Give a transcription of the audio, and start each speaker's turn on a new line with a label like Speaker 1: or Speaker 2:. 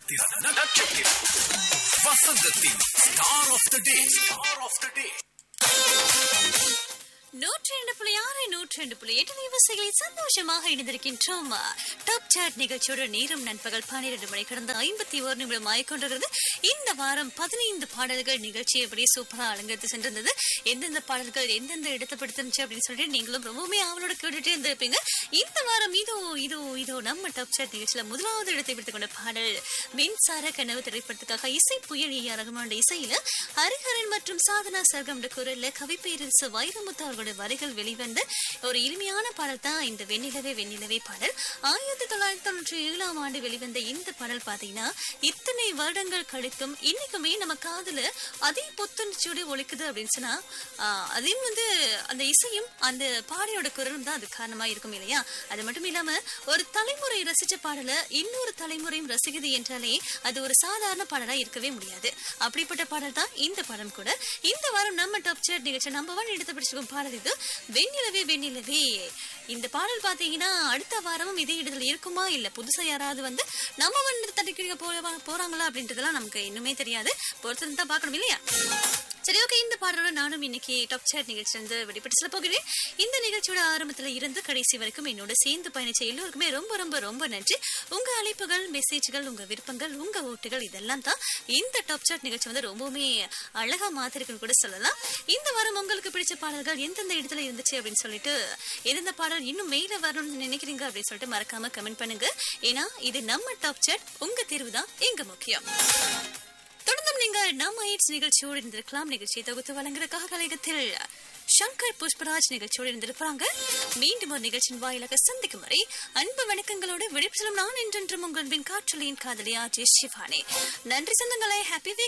Speaker 1: நட்சத்திரம் நட்சத்திரம் வசந்தத்தின் star of the day star of the day
Speaker 2: நூற்றி ரெண்டு புள்ளி ஆறு நூற்றி ரெண்டு புள்ளி எட்டு விவசாயிகளில் சந்தோஷமாக இணைந்திருக்கின்றோம் டாப் சாட் நிகழ்ச்சியோட நேரம் நண்பகல் பன்னிரண்டு மணி கடந்த ஐம்பத்தி ஒரு நிமிடம் ஆயிக்கொண்டிருக்கிறது இந்த வாரம் பதினைந்து பாடல்கள் நிகழ்ச்சி அப்படியே சூப்பரா அலங்கரித்து சென்றிருந்தது எந்தெந்த பாடல்கள் எந்தெந்த இடத்தை பிடித்திருந்துச்சு அப்படின்னு சொல்லிட்டு நீங்களும் ரொம்பவுமே அவளோட கேட்டுட்டே இருந்திருப்பீங்க இந்த வாரம் இதோ இதோ இதோ நம்ம டாப் சாட் நிகழ்ச்சியில முதலாவது இடத்தை பிடித்துக் கொண்ட பாடல் மின்சார கனவு திரைப்படத்துக்காக இசை புயல் ஏ ரகுமான் இசையில ஹரிஹரன் மற்றும் சாதனா சர்கம் குரல்ல கவிப்பேரரசு வைரமுத்து அவர்களுடைய வரிகள் வெளிவந்த ஒரு இனிமையான பாடல் தான் இந்த வெண்ணிலவே வெண்ணிலவே பாடல் ஆயிரத்தி தொள்ளாயிரத்தி தொண்ணூற்றி ஏழாம் ஆண்டு வெளிவந்த இந்த பாடல் பாத்தீங்கன்னா இத்தனை வருடங்கள் கழித்தும் இன்னைக்குமே நம்ம காதுல அதே புத்துணர்ச்சியோட ஒழிக்குது அப்படின்னு சொன்னா ஆஹ், அதையும் வந்து அந்த இசையும் அந்த பாடியோட குரலும் தான் அது காரணமா இருக்கும் இல்லையா அது மட்டும் இல்லாம ஒரு தலைமுறை ரசிச்ச பாடல இன்னொரு தலைமுறையும் ரசிக்குது என்றாலே அது ஒரு சாதாரண பாடலா இருக்கவே முடியாது அப்படிப்பட்ட பாடல் தான் இந்த பாடம் கூட இந்த வாரம் நம்ம டாப் சாட் நிகழ்ச்சி நம்பர் ஒன் எடுத்து பிடிச்சிருக்கும் பாடல் இது வெண்ணிலவே வெண்ணிலவே இந்த பாடல் பாத்தீங்கன்னா அடுத்த வாரமும் இதே இடத்துல இருக்குமா இல்ல புதுசா யாராவது வந்து நம்ம வந்து தட்டிக்கிட்டு போற போறாங்களா அப்படின்றதெல்லாம் நமக்கு இன்னுமே தெரியாது பொறுத்து தான் பார்க்கணும் இல்லையா சரி ஓகே இந்த பாடலோட நானும் இன்னைக்கு டாப் சாட் நிகழ்ச்சி வந்து வெளிப்பட்டு சொல்ல போகிறேன் இந்த நிகழ்ச்சியோட ஆரம்பத்துல இருந்து கடைசி வரைக்கும் என்னோட சேர்ந்து பயணிச்ச எல்லோருக்குமே ரொம்ப ரொம்ப ரொம்ப நன்றி உங்க அழைப்புகள் மெசேஜ்கள் உங்க விருப்பங்கள் உங்க ஓட்டுகள் இதெல்லாம் தான் இந்த டாப் சாட் நிகழ்ச்சி வந்து ரொம்பவுமே அழகா மாத்திருக்குன்னு கூட சொல்லலாம் இந்த வாரம் உங்களுக்கு பிடிச்ச பாடல்கள் எந்தெந்த இடத்துல இருந்துச்சு அப்படின்னு சொல்லிட்டு எந்தெந்த பாடல் இன்னும் மேல வரணும்னு நினைக்கிறீங்க அப்படின்னு சொல்லிட்டு மறக்காம கமெண்ட் பண்ணுங்க ஏன்னா இது நம்ம டாப் சாட் உங்க தேர்வு தான் எங்க முக்கியம் தொடர்ந்தும் நீங்கள் நம்ம எய்ட்ஸ் நிகழ்ச்சியோடு இருந்திருக்கலாம் நிகழ்ச்சியை தொகுத்து வழங்குறதுக்காக கலையகத்தில் சங்கர் புஷ்பராஜ் நிகழ்ச்சியோடு இருந்திருப்பாங்க மீண்டும் ஒரு நிகழ்ச்சியின் வாயிலாக சந்திக்கும் வரை அன்பு வணக்கங்களோடு விடைபெறும் நான் என்றென்றும் உங்கள் அன்பின் காற்றலியின் காதலியா ஜெய் சிவானி நன்றி சொந்தங்களே ஹாப்பி